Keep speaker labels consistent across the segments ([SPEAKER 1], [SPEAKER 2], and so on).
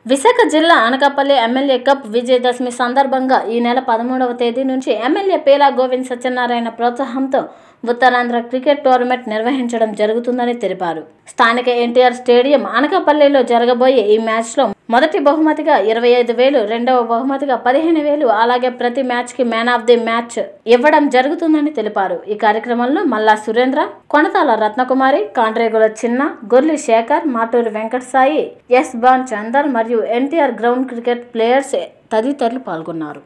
[SPEAKER 1] విశాఖ జిల్లా Anakapalli MLA cup Vijayadashami సందర్భంగా ఈ నెల పదమూడవ తేదీ నుంచి ఎమ్మెల్యే పేలా గోవింద్ సత్యనారాయణ ప్రోత్సాహంతో ఉత్తరాంధ్ర క్రికెట్ టోర్నమెంట్ నిర్వహించడం జరుగుతుందని తెలిపారు స్థానిక ఎన్టీఆర్ స్టేడియం అనకాపల్లిలో జరగబోయే ఈ మ్యాచ్లో మొదటి బహుమతిగా ఇరవై ఐదు వేలు రెండవ బహుమతిగా పదిహేను వేలు అలాగే ప్రతి మ్యాచ్కి మ్యాన్ ఆఫ్ ది మ్యాచ్ ఇవ్వడం జరుగుతుందని తెలిపారు ఈ కార్యక్రమంలో మల్లా సురేంద్ర కొనతాల రత్నకుమారి కాండ్రేగుల చిన్న గొర్లి శేఖర్ మాటూరి వెంకట సాయి ఎస్ బాన్ చందర్ మరియు ఎన్టీఆర్ గ్రౌండ్ క్రికెట్ ప్లేయర్స్ తదితరులు పాల్గొన్నారు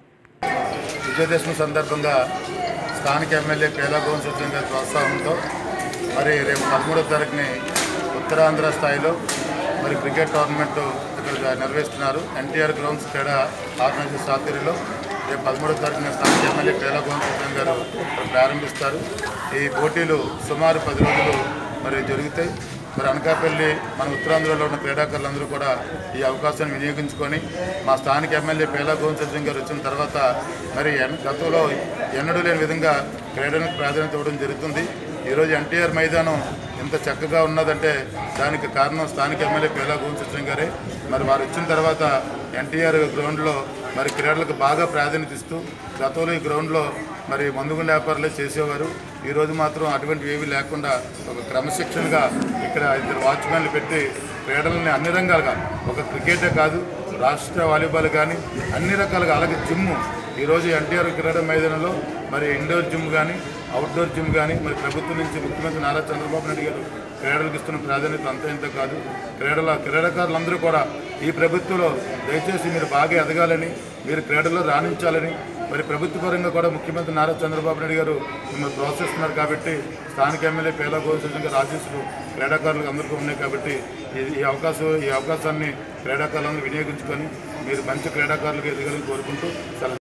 [SPEAKER 2] విజయదశమి సందర్భంగా స్థానిక ఎమ్మెల్యే పేలాగోన్ సత్యం గారి ప్రోత్సాహంతో మరి రేపు పదమూడవ తారీఖుని ఉత్తరాంధ్ర స్థాయిలో మరి క్రికెట్ టోర్నమెంట్ ఇక్కడ నిర్వహిస్తున్నారు ఎన్టీఆర్ గ్రౌండ్స్ క్రీడా ఆర్గనైజేషన్ ఆధ్వర్యంలో రేపు పదమూడవ తారీఖున స్థానిక ఎమ్మెల్యే పేలాగోన్ సత్యం గారు ఇక్కడ ప్రారంభిస్తారు ఈ పోటీలు సుమారు పది రోజులు మరి జరుగుతాయి మరి అనకాపల్లి మన ఉత్తరాంధ్రలో ఉన్న క్రీడాకారులందరూ కూడా ఈ అవకాశాన్ని వినియోగించుకొని మా స్థానిక ఎమ్మెల్యే పేలా గోవింద్ సత్యం గారు వచ్చిన తర్వాత మరి ఎన్- గతంలో ఎన్నడూ లేని విధంగా క్రీడలకు ప్రాధాన్యత ఇవ్వడం జరుగుతుంది ఈరోజు ఎన్టీఆర్ మైదానం ఇంత చక్కగా ఉన్నదంటే దానికి కారణం స్థానిక ఎమ్మెల్యే పేలా గోవింద్ సత్యం గారే మరి వారు వచ్చిన తర్వాత ఎన్టీఆర్ గ్రౌండ్లో మరి క్రీడలకు బాగా ప్రాధాన్యత ఇస్తూ గతంలో ఈ గ్రౌండ్లో మరి మందుగుండ వ్యాపారాలే చేసేవారు ఈ రోజు మాత్రం అటువంటివి ఏమీ లేకుండా ఒక క్రమశిక్షణగా ఇక్కడ ఇద్దరు వాచ్మెన్లు పెట్టి క్రీడలని అన్ని రంగాలుగా ఒక క్రికెటే కాదు రాష్ట్ర వాలీబాల్ కానీ అన్ని రకాలుగా అలాగే జిమ్ ఈరోజు ఎన్టీఆర్ క్రీడా మైదానంలో మరి ఇండోర్ జిమ్ కానీ అవుట్డోర్ జిమ్ కానీ మరి ప్రభుత్వం నుంచి ముఖ్యమంత్రి నారా చంద్రబాబు నాయుడు గారు క్రీడలకు ఇస్తున్న ప్రాధాన్యత అంత ఇంత కాదు క్రీడల క్రీడాకారులందరూ కూడా ఈ ప్రభుత్వంలో దయచేసి మీరు బాగా ఎదగాలని మీరు క్రీడల్లో రాణించాలని మరి ప్రభుత్వ పరంగా కూడా ముఖ్యమంత్రి నారా చంద్రబాబు నాయుడు గారు మిమ్మల్ని ప్రోత్సహిస్తున్నారు కాబట్టి స్థానిక ఎమ్మెల్యే పేలా గోవింద్ గారు ఆశీస్సులు క్రీడాకారులకు అందరికీ ఉన్నాయి కాబట్టి ఈ- ఈ అవకాశం ఈ అవకాశాన్ని క్రీడాకారులందరూ వినియోగించుకొని మీరు మంచి క్రీడాకారులకు ఎదగాలని కోరుకుంటూ సెలవు